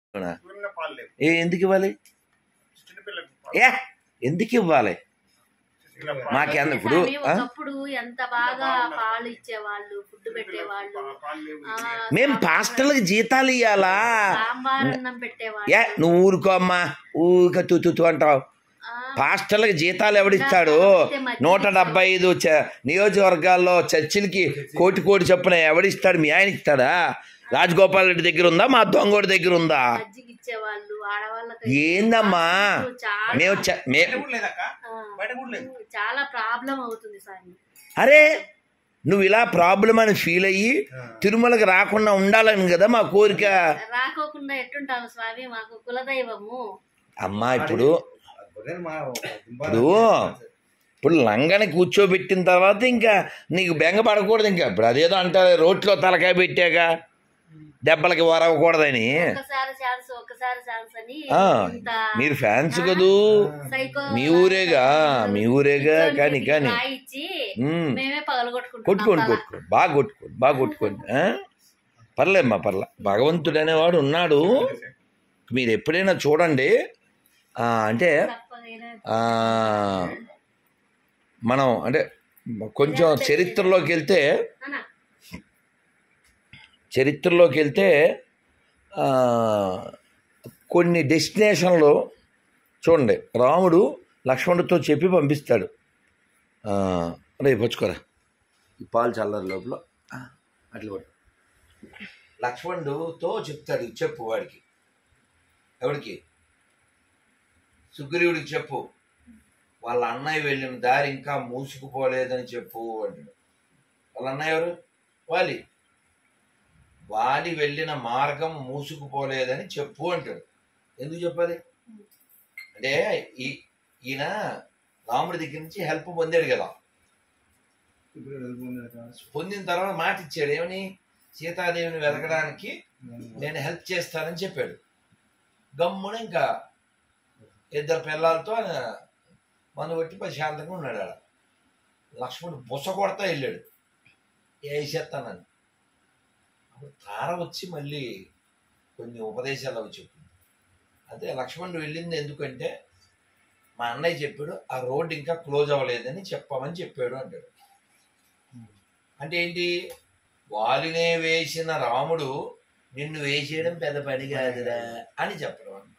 అవునా? ఊరిలో పాలు లేవు ఏ ఎందుకు ఇవ్వాలి చిన్నపిల్లలకు పాలు ఏ ఎందుకు ఇవ్వాలి చిన్నపిల్లలకు పాలు మాకే అన్న ఇప్పుడు స్వామి, ఆ? ఒకప్పుడు ఎంత బాగా పాలు ఇచ్చేవాళ్ళు ఫుడ్ పెట్టేవాళ్ళు పా- పాలు లేవు ఆ, మేం పాస్టర్లకు జీతాలు ఇవ్వాలా సాంబార్ అన్నం పెట్టేవాళ్ళు ఏ నువ్వు ఊరుకో అమ్మా ఊరిక తుతు అంటావు ఆ, పాస్టర్లకు జీతాలు ఎవడిస్తాడు నూట డెబ్బై ఐదు చ- నియోజకవర్గాల్లో చర్చిలకి కోటి కోటి చొప్పున ఎవడిస్తాడు మీ ఆయన ఇస్తాడా రాజగోపాల్ రెడ్డి దగ్గర ఉందా మా దొంగోడి దగ్గర ఉందా మజ్జిగ ఇచ్చేవాళ్ళు ఆడవాళ్ళకి ఏందమ్మా చాలా మేము చ- మే బయట కూడా లేదక్క ఆ, బయట కూడా లేదు చాలా ప్రాబ్లం అవుతుంది స్వామి అరే నువ్వు ఇలా ప్రాబ్లం అని ఫీల్ అయ్యి తిరుమలకి రాకుండా ఉండాలని కదా మా కోరిక రాకోకుండా ఎట్టుంటాము స్వామి మాకు కులదైవము అమ్మా ఇప్పుడు ఇప్పుడు ఇప్పుడు లంగని కూర్చోబెట్టిన తర్వాత ఇంకా నీకు బెంగ పడకూడదు ఇంకా ఇప్పుడు అదేదో అంటారు రోట్లో తలకాయ పెట్టాక దెబ్బలకి వరవకూడదని ఒక్కసారి ఛాన్స్ ఒక్కసారి ఛాన్స్ అని ఆ, ఇంత మీరు ఫ్యాన్స్ కదూ సైకో మీ ఊరేగా మీ ఊరేగా కానీ కానీ రాయిచ్చి ఉమ్. మేమే పగలగొట్టుకుంటాం కొట్టుకోండి కొట్టుకోండి బాగా కొట్టుకోండి బాగా కొట్టుకోండి ఆ? పర్లేమ్మా పర్లే భగవంతుడు అనేవాడు ఉన్నాడు మీరు ఎప్పుడైనా చూడండి ఆ, అంటే తప్పదైనా ఆ, మనం అంటే కొంచెం చరిత్రలోకి వెళ్తే అన్న, చరిత్రలోకి వెళ్తే ఆ, కొన్ని డెస్టినేషన్లు చూడండి రాముడు లక్ష్మణుడితో చెప్పి పంపిస్తాడు ఆ, రేపు వచ్చుకోరా ఈ పాలు చల్లరు లోపల ఆ, అట్లా పట్టు లక్ష్మణుడితో చెప్తాడు చెప్పు వాడికి ఎవడికి సుగ్రీవుడికి చెప్పు వాళ్ళ అన్నయ్య వెళ్ళిన దారి ఇంకా మూసుకుపోలేదని చెప్పు అంటాడు వాళ్ళ అన్నయ్య ఎవరు వాలి వాలి వెళ్ళిన మార్గం మూసుకుపోలేదని చెప్పు అంటాడు ఎందుకు చెప్పాలి అంటే ఈ ఈయన రాముడి దగ్గర నుంచి హెల్ప్ పొందాడు కదా పొందిన తర్వాత మాట ఇచ్చాడు ఏమని సీతాదేవిని వెతకడానికి నేను హెల్ప్ చేస్తానని చెప్పాడు గమ్మున ఇంకా ఇద్దరు పిల్లలతో ఆయన మందు కొట్టి ప్రశాంతంగా ఉన్నాడు ఆడ లక్ష్మణుడు బుస కొడతా వెళ్ళాడు వేసేస్తానని అప్పుడు తార వచ్చి మళ్ళీ కొన్ని ఉపదేశాలు అవి చెప్పింది అదే లక్ష్మణుడు వెళ్ళింది ఎందుకంటే మా అన్నయ్య చెప్పాడు ఆ రోడ్డు ఇంకా క్లోజ్ అవ్వలేదని చెప్పమని చెప్పాడు అంటాడు అంటే ఏంటి వాలినే వేసిన రాముడు నిన్ను వేసేయడం పెద్ద పని కాదురా అని చెప్పడం అన్నమాట.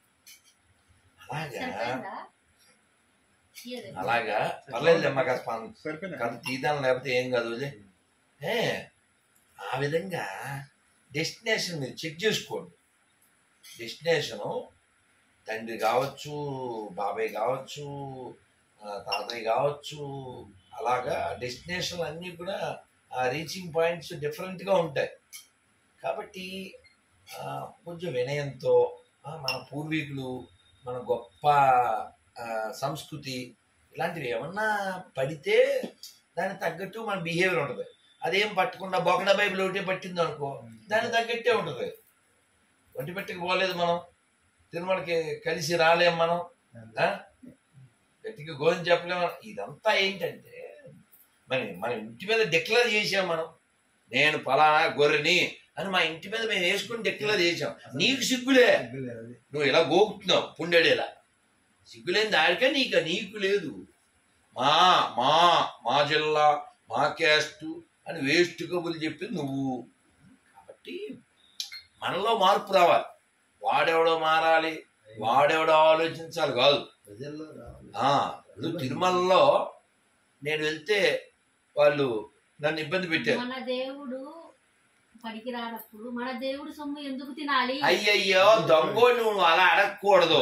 అలాగా సరిపోయిందా? ఇయ్యలేదు. అలాగా పర్లేదు అమ్మా కాస్త పాన్- సరిపోయింది కాదు తీద్దాం లేకపోతే ఏం కాదు వదిలే. ఏ ఆ విధంగా డెస్టినేషన్ మీరు చెక్ చేసుకోండి డెస్టినేషను తండ్రి కావచ్చు బాబాయ్ కావచ్చు ఆ, తాతయ్య కావచ్చు అలాగా డెస్టినేషన్లు అన్నీ కూడా ఆ రీచింగ్ పాయింట్స్ డిఫరెంట్గా ఉంటాయి కాబట్టి ఆ, కొంచెం వినయంతో ఆ, మన పూర్వీకులు మన గొప్ప ఆ, సంస్కృతి ఇలాంటివి ఏమన్నా పడితే దానికి తగ్గట్టు మన బిహేవియర్ ఉంటుంది అదేం పట్టకుండా బొకడ బైబిల్ ఒకటే పట్టింది అనుకో దానికి తగ్గట్టే ఉంటుంది ఒంటి పెట్టకి పోలేదు మనం తిరుమలకి కలిసి రాలేం మనం ఆ? గట్టిగా గోని చెప్పలేము మనం. ఇదంతా ఏంటంటే మరి మన ఇంటి మీద డిక్లేర్ చేసాం మనం నేను పలానా గొర్రెని అని మా ఇంటి మీద మేము వేసుకుని డిక్లేర్ చేసాం నీకు సిగ్గులే నువ్వు ఇలా గోకుతున్నావు పుండెడేలా సిగ్గులేని దానికే నీకు నీకు లేదు మా మా మా జిల్లా మా క్యాస్ట్ అని వేస్ట్ కబుర్లు చెప్పింది నువ్వు కాబట్టి మనలో మార్పు రావాలి వాడెవడో మారాలి వాడెవడో ఆలోచించాలి కాదు ఆ, ఇప్పుడు తిరుమలలో నేను వెళ్తే వాళ్ళు నన్ను ఇబ్బంది పెట్టారు మన దేవుడు పనికి రానప్పుడు మన దేవుడు సొమ్ము ఎందుకు తినాలి అయ్యయ్యో దొంగోడిని నువ్వు అలా అడగకూడదు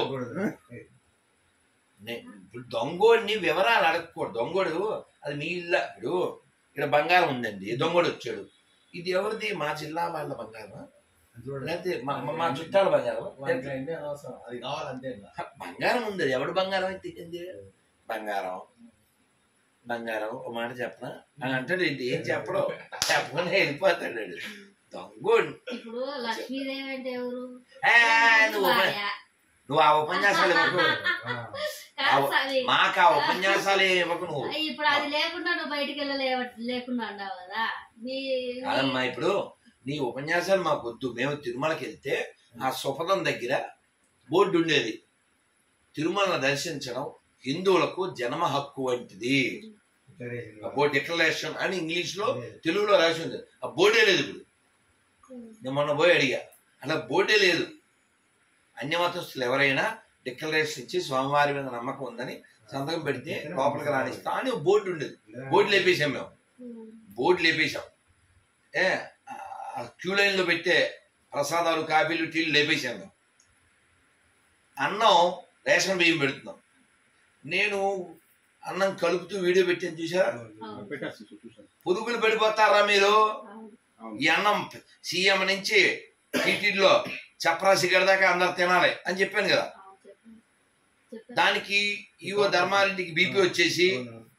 నే- ఇప్పుడు దొంగోడిని వివరాలు అడగకూడదు దొంగోడు అది మీ ఇల్ల ఇప్పుడు ఇక్కడ బంగారం ఉందండి దొంగోడు వచ్చాడు ఇది ఎవరిది మా జిల్లా వాళ్ళ బంగారం లేకపోతే మా- మా- మా చుట్టాల బంగారం అది కావాలంటే బంగారం ఉంది అది ఎవడు బంగారం అయితే ఏంది? బంగారం బంగారం ఒక మాట చెప్పనా అని అంటాడు ఏంటి ఏం చెప్పడు చెప్పకుండా వెళ్ళిపోతాడు వాడు. దొంగోడు ఇప్పుడు లక్ష్మీదేవి అంటే ఎవరు ఏ, నువ్వు భార్య. నువ్వు ఆ ఉపన్యాసాలు ఇవ్వకు కాదు స్వామి. మాకు ఆ ఉపన్యాసాలు ఏం ఇవ్వకు నువ్వు ఇప్పుడు అది లేకుండా నువ్వు బయటికి వెళ్ళలే లేకుండా అన్నావు కదా నీ కాదమ్మా ఇప్పుడు నీ ఉపన్యాసాలు మాకు వద్దు మేము తిరుమలకి వెళ్తే ఆ సుపదం దగ్గర బోర్డు ఉండేది తిరుమలను దర్శించడం హిందువులకు జన్మ హక్కు వంటిది బోర్డు డిక్లరేషన్ అని ఇంగ్లీష్ లో తెలుగులో రాసి ఉంది ఆ బోర్డే లేదు ఇప్పుడు నేను మొన్న పోయి అడిగా అలా బోర్డే లేదు అన్యమతస్తులు ఎవరైనా డిక్లరేషన్ ఇచ్చి స్వామివారి మీద నమ్మకం ఉందని సంతకం పెడితే లోపలికి రాణిస్తా అని ఒక బోర్డు ఉండేది బోర్డు లేపేశాం మేము బోర్డు లేపేశాం ఏ ఆ క్యూ లైన్లో పెట్టే ప్రసాదాలు కాఫీలు టీలు లేపేశాం మేము అన్నం రేషన్ బియ్యం పెడుతున్నాం నేను అన్నం కలుపుతూ వీడియో పెట్టాను చూసారా పెట్టేస్తాను చూసాను పురుగులు పడిపోతారా మీరు అవును. ఈ అన్నం సీఎం నుంచి టీటీలో చప్రాసి దాకా అందరు తినాలి అని చెప్పాను కదా అవును, చెప్పండి. చెప్పండి. దానికి ఈవో ధర్మారెడ్డికి బీపీ వచ్చేసి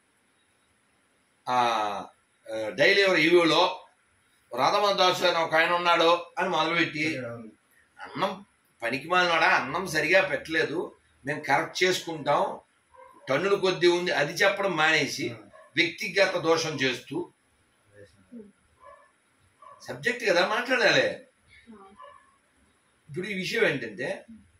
ఆ డైలీ ఎవరు ఈవోలో రాధమోహన్ దాసు అని ఒక ఆయన ఉన్నాడు అని మొదలుపెట్టి అన్నం పనికి మాలినాడా అన్నం సరిగా పెట్టలేదు మేము కరెక్ట్ చేసుకుంటాం టన్నుల కొద్దీ ఉంది అది చెప్పడం మానేసి వ్యక్తిగత దోషం చేస్తూ సబ్జెక్ట్ కదా మాట్లాడాలి అవును. ఇప్పుడు ఈ విషయం ఏంటంటే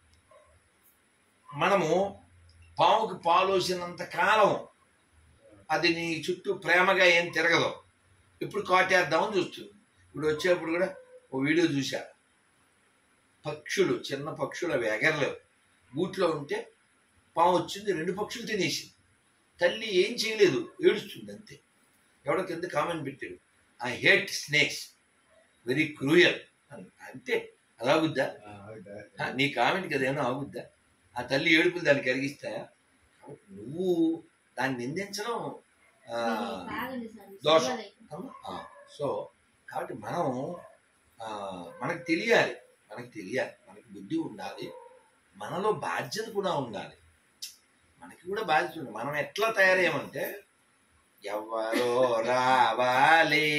మనము పాముకి పాలోసినంత కాలం అది నీ చుట్టూ ప్రేమగా ఏం తిరగదు ఇప్పుడు కాటేద్దామని చూస్తుంది ఇప్పుడు వచ్చేప్పుడు కూడా ఓ వీడియో చూసా పక్షులు చిన్న పక్షులు అవి ఎగరలేవు గూట్లో ఉంటే పాము వచ్చింది రెండు పక్షులు తినేసింది తల్లి ఏం చేయలేదు ఏడుస్తుంది అంతే ఎవడో కింద కామెంట్ పెట్టాడు I hate snakes very cruel అంతే అలాగుద్దా ఆ, నీ కామెంట్ కదా ఏమో ఆగుద్దా ఆ తల్లి ఏడుపులు దాన్ని కరిగిస్తాయా కాబట్టి నువ్వు దాన్ని నిందించడం ఆ, ఇది బాగుంది సార్. దోషం. శివాలయం. ఆ, సో కాబట్టి మనం ఆ, మనకు తెలియాలి మనకు తెలియాలి మనకి బుద్ధి ఉండాలి మనలో బాధ్యత కూడా ఉండాలి మనకి కూడా బాధ్యత ఉంది మనం ఎట్లా తయారయ్యామంటే ఎవరో రావాలి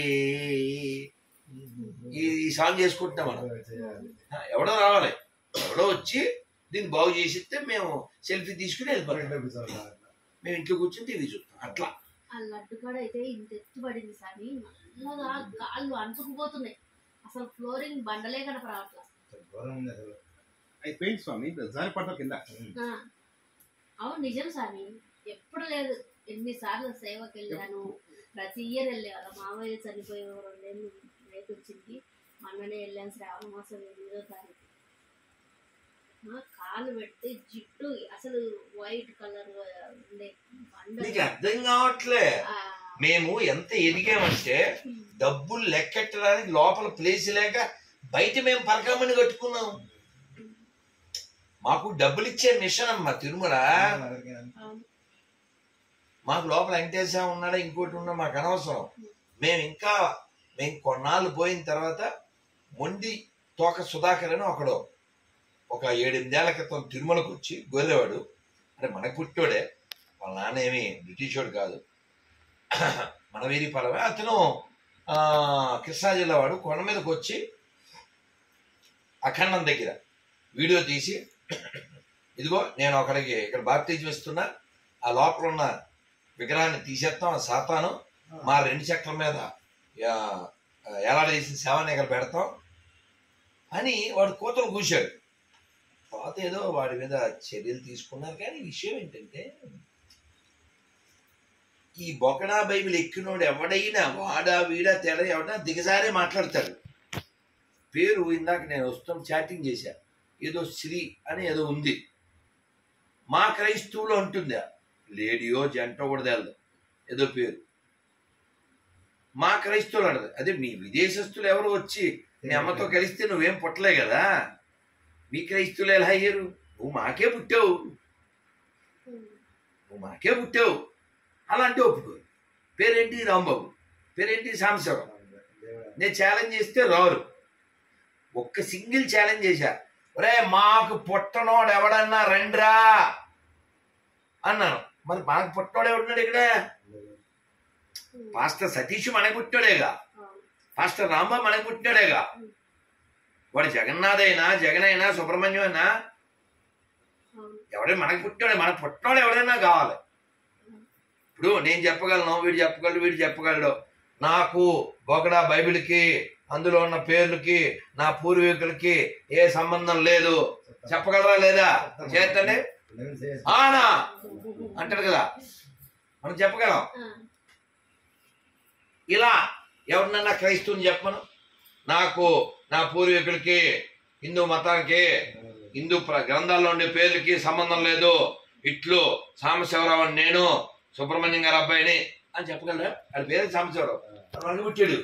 ఈ ఈ సాంగ్ చేసుకుంటున్నాం మనం ఆ, ఎవడో రావాలి ఎవడో వచ్చి దీన్ని బాగు చేసిస్తే మేము సెల్ఫీ తీసుకుని వెళ్ళిపోతాం మేము ఇంట్లో కూర్చొని టీవీ చూస్తాం అట్లా ఆ లడ్డు కాడ అయితే ఇంత ఎత్తు పడింది సార్ నల్లగా కాళ్ళు అంటుకుపోతున్నాయి అసలు ఫ్లోరింగ్ బండలే కనపరావట్లేదు అది పెయింట్ స్వామి జారి పడతాం కింద ఆ, అవును నిజం స్వామి ఎప్పుడు లేదు ఎన్నిసార్లు సేవకి వెళ్ళాను ప్రతి ఇయర్ వెళ్ళే వాళ్ళ మామయ్య చనిపోయి ఓ రెండేళ్ళు రేపు వచ్చింది మొన్ననే వెళ్ళాను శ్రావణ మాసం ఎనిమిదో తారీఖు ఆ, కాలు పెడితే జిట్టు అసలు వైట్ కలర్ ఉండే బండ నీకు అర్థం కావట్లే ఆ, మేము ఎంత ఎదిగామంటే డబ్బులు లెక్కెట్టడానికి లోపల ప్లేస్ లేక బయట మేము పరకామని కట్టుకున్నాం మాకు డబ్బులు ఇచ్చే మిషన్ అమ్మా తిరుమల అవును. మాకు లోపల వెంకటేశ్వర ఉన్నాడా ఇంకోటి ఉన్నా మాకు అనవసరం మేము ఇంకా మేము కొన్నాళ్ళు పోయిన తర్వాత మొండి తోక సుధాకర్ అని ఒకడు ఒక ఏడెనిమిదేళ్ల క్రితం తిరుమలకు వచ్చి గొర్రెవాడు అంటే మనకు పుట్టోడే వాళ్ళ నాన్న ఏమి బ్రిటిష్ వాడు కాదు మన వీరి పరమే అతను ఆ, కృష్ణా జిల్లా వాడు కొండ మీదకి వచ్చి అఖండం దగ్గర వీడియో తీసి ఇదిగో నేను ఒకడికి ఇక్కడ బాప్తిజం ఇస్తున్నా ఆ లోపల ఉన్న విగ్రహాన్ని తీసేస్తాం ఆ సాతాను మా రెండు చెట్ల మీద ఆ, ఎలాడదీసిన సేవని ఇక్కడ పెడతాం అని వాడు కూతురు కూశాడు తర్వాత ఏదో వాడి మీద చర్యలు తీసుకున్నారు కానీ విషయం ఏంటంటే ఈ బొకడా బైబిల్ ఎక్కినోడు ఎవడైనా వాడా వీడా తేడా ఎవడైనా దిగజారే మాట్లాడతాడు పేరు ఇందాక నేను వస్తాం చాటింగ్ చేశా ఏదో శ్రీ అని ఏదో ఉంది మా క్రైస్తవులు అంటుందా లేడియో జంట కూడా తెలదు ఏదో పేరు మా క్రైస్తవులు అంటది అదే మీ విదేశస్తులు ఎవరు వచ్చి మీ అమ్మతో కలిస్తే నువ్వేం పుట్టలే కదా మీ క్రైస్తవులు ఎలా అయ్యారు నువ్వు మాకే పుట్టావు నువ్వు మాకే పుట్టావు అలాంటి ఒప్పుకో పేరేంటి రాంబాబు పేరేంటి సాంబశివరావు నేను ఛాలెంజ్ చేస్తే రారు ఒక్క సింగిల్ ఛాలెంజ్ చేశా ఒరే మాకు పుట్టనోడు ఎవడన్నా రండ్రా అన్నాను మరి మనకు పుట్టనోడు ఎవడున్నాడు ఇక్కడ పాస్టర్ సతీష్ మనకు పుట్టాడేగా అవును. పాస్టర్ రాంబాబు మనకు పుట్టాడేగా వాడు జగన్నాథ్ అయినా జగన్ అయినా సుబ్రహ్మణ్యం అయినా అవును. ఎవడే మనకు పుట్టాడు మనకు పుట్టినోడు ఎవడైనా కావాలి ఇప్పుడు నేను చెప్పగలను వీడు చెప్పగలడు వీడు చెప్పగలడు నాకు బొగడా బైబిల్కి అందులో ఉన్న పేర్లకి నా పూర్వీకులకి ఏ సంబంధం లేదు చెప్పగలరా లేదా చేతండి ఆనా అంటాడు కదా మనం చెప్పగలం ఆ, ఇలా ఎవరినన్నా క్రైస్తవుని చెప్పను నాకు నా పూర్వీకులకి హిందూ మతానికి హిందూ ప్ర- గ్రంథాల్లో ఉండే పేర్లకి సంబంధం లేదు ఇట్లు సాంబశివరావు అని నేను సుబ్రహ్మణ్యం గారి అబ్బాయిని అని చెప్పగలరా అది పేరు సాంబశివరావు వాడిని పుట్టాడు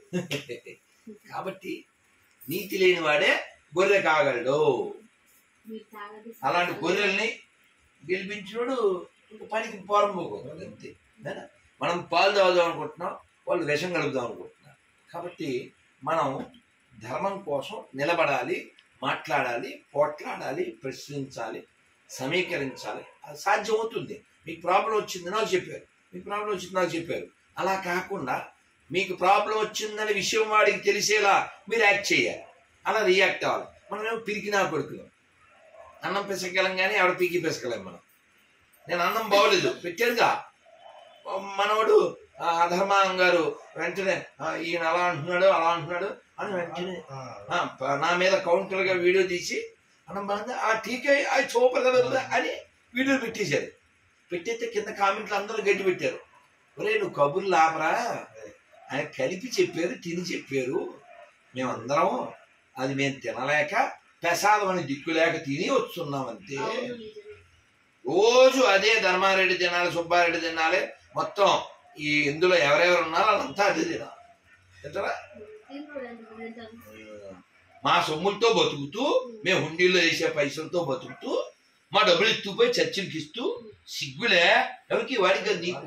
కాబట్టి నీతి లేని వాడే గొర్రె కాగలడు మీరు తాగదు అలాంటి గొర్రెల్ని గెలిపించినోడు ఇంక పనికి పోరంపోకూడదు అంతే కదా? మనం పాలు తాగుదాం అనుకుంటున్నాం వాళ్ళు విషం కలుపుదాం అనుకుంటున్నారు కాబట్టి మనం ధర్మం కోసం నిలబడాలి మాట్లాడాలి పోట్లాడాలి ప్రశ్నించాలి సమీకరించాలి అది సాధ్యమవుతుంది మీకు ప్రాబ్లం వచ్చింది నాకు చెప్పారు మీకు ప్రాబ్లం వచ్చింది నాకు చెప్పారు అలా కాకుండా మీకు ప్రాబ్లం వచ్చిందనే విషయం వాడికి తెలిసేలా మీరు యాక్ట్ చేయాలి అలా రియాక్ట్ అవ్వాలి మనమేమో పిరికినా కొడుకులు అన్నం పిసకలం కానీ ఆవిడ పీకి పిసకలేం మనం నేను అన్నం బాగోలేదు పెట్టారుగా మనవాడు ఆ, అధర్మాం గారు వెంటనే ఆ, ఈయన అలా అంటున్నాడు అలా అంటున్నాడు అని వెంటనే ఆ, ప- నా మీద కౌంటర్ గా వీడియో తీసి అన్నం బాగుంది ఆ టీకే ఆ సూపర్ కదా అని వీడియో పెట్టేశారు పెట్టేస్తే కింద కామెంట్లు అందరూ గట్టి పెట్టారు ఒరే నువ్వు కబుర్లు ఆపరా ఆయన కలిపి చెప్పారు తిని చెప్పారు మేమందరం అది మేము తినలేక ప్రసాదం అని దిక్కు లేక తిని వస్తున్నాం అంతే అవును నిజమే. రోజు అదే ధర్మారెడ్డి తినాలి సుబ్బారెడ్డి తినాలి మొత్తం ఈ ఇందులో ఎవరెవరు ఉన్నారో వాళ్ళంతా అదే తినాలి తింటారా తినరు ఎందుకు తింటారు? మా సొమ్ములతో బతుకుతూ మేము హుండీలో వేసే పైసలతో బతుకుతూ మా డబ్బులు ఎత్తుకుపోయి చర్చిలకి ఇస్తూ సిగ్గులే ఎవరికి వాడికి కాదు నీకు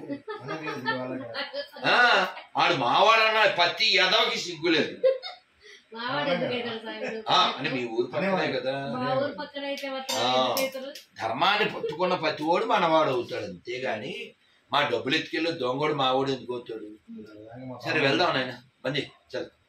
ఆ, వాడు మావాడన్నా ప్రతి ఎదవకి సిగ్గులేదు మావాడు ఎందుకు అవుతారు సార్ ఆ, అని మీ ఊరు పక్కనే కదా మా ఊరు పక్కన అయితే మాత్రం ఆ. ఎందుకు అవుతారు? ధర్మాన్ని పట్టుకున్న ప్రతివాడు మనవాడు అవుతాడు అంతేగాని మా డబ్బులు ఎత్తుకెళ్ళి దొంగోడు మావాడు ఎందుకు అవుతాడు సరే వెళ్దాం నాయన బండి చల్